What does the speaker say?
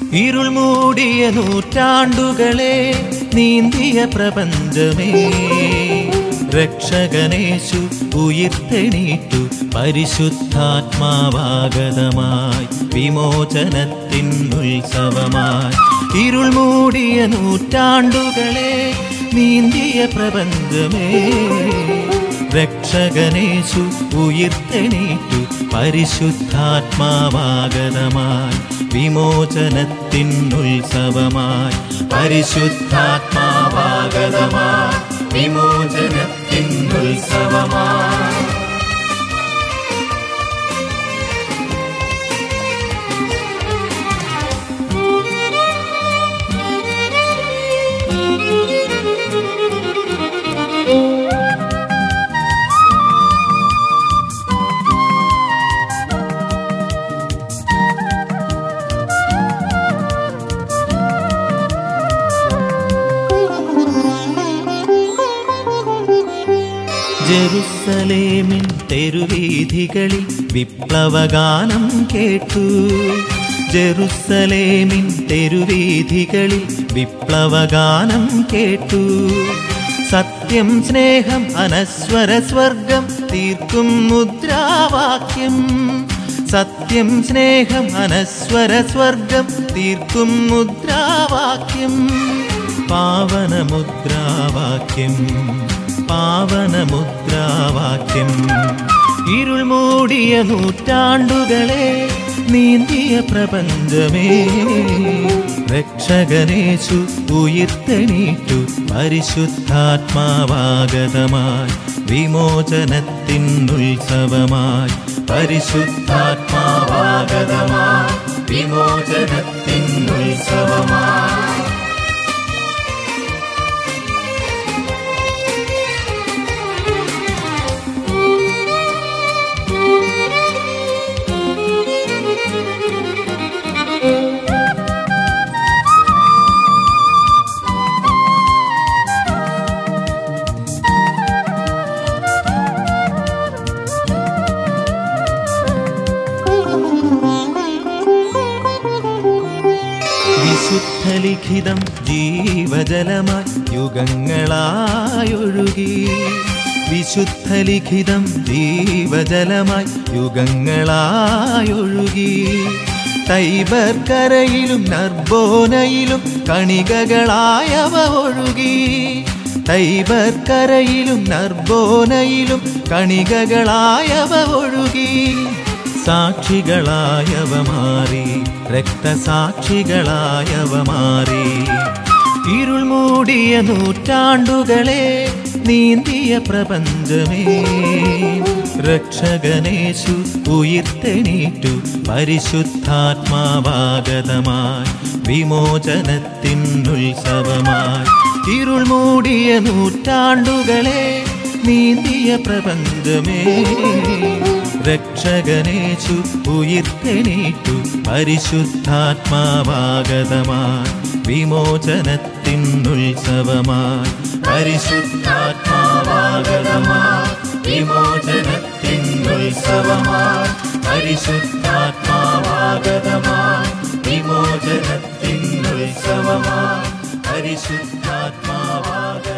ഇരുൾ മൂടിയ നൂറ്റാണ്ടുകളെ നീന്തിയ പ്രപഞ്ചമേ രക്ഷകനേശു ഉയിർത്തെണീറ്റു പരിശുദ്ധാത്മാവാഗതമായി വിമോചനത്തിൻ ഉത്സവമായി ഇരുൾ മൂടിയ നൂറ്റാണ്ടുകളെ നീന്തിയ പ്രപഞ്ചമേ രക്ഷകനേശു ഉയിർത്തെണീറ്റു പരിശുദ്ധാത്മാവാഗതമായി വിമോചനത്തിൻ ഉത്സവമായി പരിശുദ്ധാത്മാവാഗതമായി വിമോചനത്തിൻ ഉത്സവമായി ജെറുസലേമിൻ തെരുവീഥികളിൽ വിപ്ലവഗാനം കേട്ടു ജെറുസലേമിൻ തെരുവീഥികളിൽ വിപ്ലവഗാനം കേട്ടു സത്യം സ്നേഹം അനശ്വര സ്വർഗം തീർക്കും മുദ്രാവാക്യം സത്യം സ്നേഹം അനശ്വര സ്വർഗം തീർക്കും മുദ്രാവാക്യം പാവന മുദ്രാവാക്യം പാവന മുദ്രാവാക്യം ഇരുൾ മൂടിയ നൂറ്റാണ്ടുകളെ നീന്തിയ പ്രപഞ്ചമേ രക്ഷകനേശു ഉയിർത്തെണീറ്റു പരിശുദ്ധാത്മാവാഗതമായി വിമോചനത്തിൻ ഉത്സവമായി പരിശുദ്ധാത്മാവാഗതമായി വിമോചനത്തിൻ ഉത്സവമായി വിശുദ്ധലിഖിതം ജീവജലമായി യുഗങ്ങളായൊഴുകി വിശുദ്ധലിഖിതം ജീവജലമായി യുഗങ്ങളായൊഴുകി തൈബർ കരയിലും നർബോനയിലും കണികകളായവ ഒഴുകി തൈബർ കരയിലും നർബോനയിലും കണികകളായവ ഒഴുകി സാക്ഷികളായവ മാറി രക്തസാക്ഷികളായവ മാറി ഇരുൾ മൂടിയ നൂറ്റാണ്ടുകളെ നീന്തിയ പ്രപഞ്ചമേ രക്ഷകനേശു ഉയിർത്തെണീറ്റു പരിശുദ്ധാത്മാവാഗതമായി വിമോചനത്തിൻ ഉത്സവമായി ഇരുൾ മൂടിയ നൂറ്റാണ്ടുകളെ നീന്തിയ പ്രപഞ്ചമേ രക്ഷകനേശു ഉയിർത്തെണീറ്റു പരിശുദ്ധാത്മാവാഗതമായി വിമോചനത്തിൻ ഉത്സവമായി പരിശുദ്ധാത്മാവാഗതമായി വിമോചനത്തിൻ ഉത്സവമായി പരിശുദ്ധാത്മാവാഗതമായി വിമോചനത്തിൻ ഉത്സവമായി പരിശുദ്ധാത്മാവാഗത